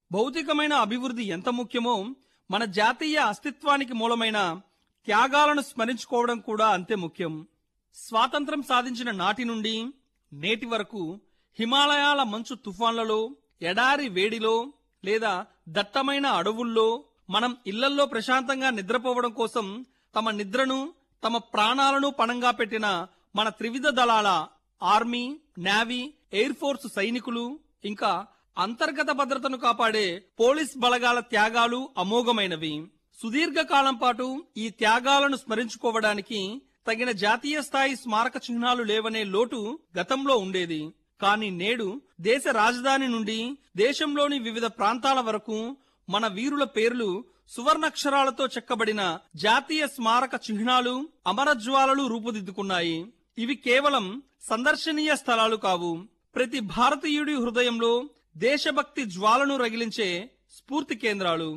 భౌతికమైన అభివృద్ధి ఎంత ముఖ్యమో మన జాతీయ అస్తిత్వానికి మూలమైన త్యాగాలను స్మరించుకోవడం కూడా అంతే ముఖ్యం స్వాతంత్రం సాధించిన నాటి నుండి నేటి వరకు హిమాలయాల మంచు తుఫాన్లలో ఎడారి వేడిలో లేదా దట్టమైన అడవుల్లో మనం ఇళ్లల్లో ప్రశాంతంగా నిద్రపోవడం కోసం తమ నిద్రను తమ ప్రాణాలను పణంగా పెట్టిన మన త్రివిధ దళాల ఆర్మీ నేవీ ఎయిర్ ఫోర్స్ సైనికులు ఇంకా అంతర్గత భద్రతను కాపాడే పోలీస్ బలగాల త్యాగాలు అమోఘమైనవి సుదీర్ఘకాలం పాటు ఈ త్యాగాలను స్మరించుకోవడానికి తగిన జాతీయ స్థాయి స్మారక చిహ్నాలు లేవనే లోటు గతంలో ఉండేది కానీ నేడు దేశ రాజధాని నుండి దేశంలోని వివిధ ప్రాంతాల వరకు మన వీరుల పేర్లు సువర్ణక్షరాలతో చెక్కబడిన జాతీయ స్మారక చిహ్నాలు అమరజ్వాలలు రూపుదిద్దుకున్నాయి ఇవి కేవలం సందర్శనీయ స్థలాలు కావు ప్రతి భారతీయుడి హృదయంలో దేశభక్తి జ్వాలను రగిలించే స్ఫూర్తి కేంద్రాలు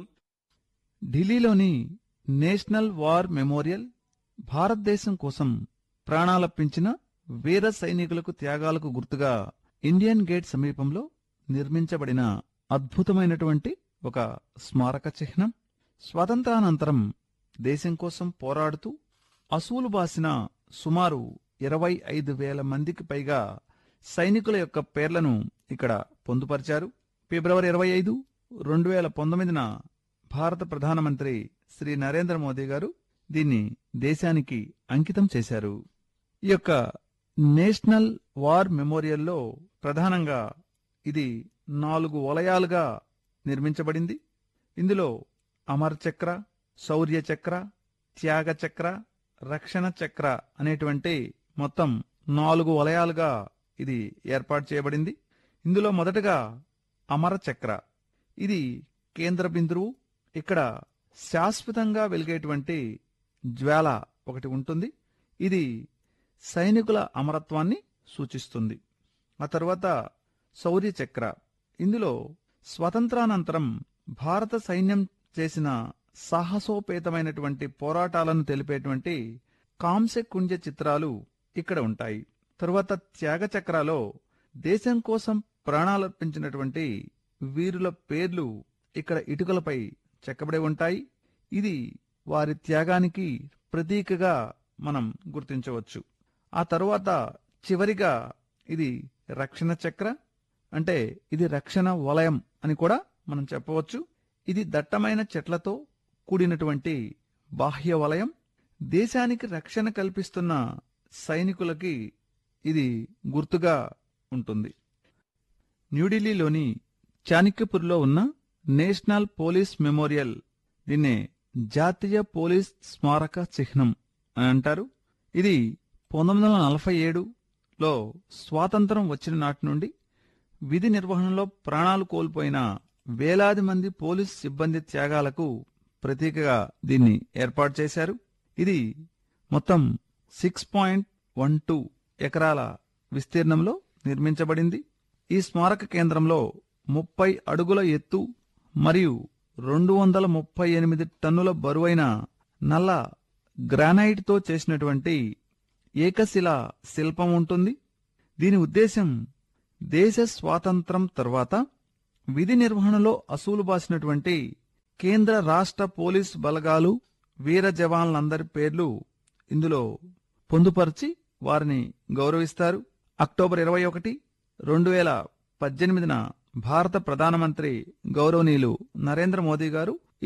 ఢిల్లీలోని నేషనల్ వార్ మెమోరియల్ భారతదేశం కోసం ప్రాణాలర్పించిన వీర సైనికులకు త్యాగాలకు గుర్తుగా ఇండియన్ గేట్ సమీపంలో నిర్మించబడిన అద్భుతమైనటువంటి ఒక స్మారక చిహ్నం స్వాతంత్రానంతరం దేశం కోసం పోరాడుతూ అసూలు బాసిన సుమారు ఇరవై ఐదు వేల మందికి పైగా సైనికుల యొక్క పేర్లను ఇక్కడ పొందుపరిచారు ఫిబ్రవరి ఇరవై ఐదు రెండు వేల పంతొమ్మిదిన భారత ప్రధానమంత్రి శ్రీ నరేంద్ర మోదీ గారు దీన్ని దేశానికి అంకితం చేశారు ఈ యొక్క నేషనల్ వార్ మెమోరియల్లో ప్రధానంగా ఇది నాలుగు వలయాలుగా నిర్మించబడింది ఇందులో అమర్ చక్ర శౌర్య చక్ర త్యాగ చక్ర రక్షణ చక్ర అనేటువంటి మొత్తం నాలుగు వలయాలుగా ఇది ఏర్పాటు చేయబడింది ఇందులో మొదటగా అమర చక్ర ఇది కేంద్ర బిందువు ఇక్కడ శాశ్వతంగా వెలిగేటువంటి జ్వాల ఒకటి ఉంటుంది ఇది సైనికుల అమరత్వాన్ని సూచిస్తుంది ఆ తర్వాత శౌర్య చక్ర ఇందులో స్వతంత్రానంతరం భారత సైన్యం చేసిన సాహసోపేతమైనటువంటి పోరాటాలను తెలిపేటువంటి కాంస్యకుంజ చిత్రాలు ఇక్కడ ఉంటాయి తరువాత త్యాగ చక్రాలో దేశం కోసం ప్రాణాలర్పించినటువంటి వీరుల పేర్లు ఇక్కడ ఇటుకలపై చెక్కబడి ఉంటాయి ఇది వారి త్యాగానికి ప్రతీకగా మనం గుర్తించవచ్చు ఆ తరువాత చివరిగా ఇది రక్షణ చక్ర అంటే ఇది రక్షణ వలయం అని కూడా మనం చెప్పవచ్చు ఇది దట్టమైన చెట్లతో కూడినటువంటి బాహ్య వలయం దేశానికి రక్షణ కల్పిస్తున్న సైనికులకి ఇది గుర్తుగా ఉంటుంది న్యూఢిల్లీలోని చాణక్యపూర్లో ఉన్న నేషనల్ పోలీస్ మెమోరియల్ దీన్నే జాతీయ పోలీస్ స్మారక చిహ్నం అని అంటారు ఇది పంతొమ్మిది వందల నలభై ఏడులో స్వాతంత్రం వచ్చిన నాటి నుండి విధి నిర్వహణలో ప్రాణాలు కోల్పోయిన వేలాది మంది పోలీస్ సిబ్బంది త్యాగాలకు ప్రతీకగా దీన్ని ఏర్పాటు చేశారు ఇది మొత్తం సిక్స్ పాయింట్ వన్ టూ ఎకరాల విస్తీర్ణంలో నిర్మించబడింది ఈ స్మారక కేంద్రంలో ముప్పై అడుగుల ఎత్తు మరియు రెండు వందల ముప్పై ఎనిమిది టన్నుల బరువైన నల్ల గ్రానైట్తో చేసినటువంటి ఏకశిల శిల్పం ఉంటుంది దీని ఉద్దేశం దేశ స్వాతంత్రం తర్వాత విధి నిర్వహణలో అసూలు బాసినటువంటి కేంద్ర రాష్ట్ర పోలీస్ బలగాలు వీర జవాన్లందరి పేర్లు ఇందులో పొందుపరిచి వారిని గౌరవిస్తారు అక్టోబర్ ఇరవై ఒకటి రెండు వేల పద్దెనిమిదిన భారత ప్రధానమంత్రి గౌరవనీయులు నరేంద్ర మోదీ గారు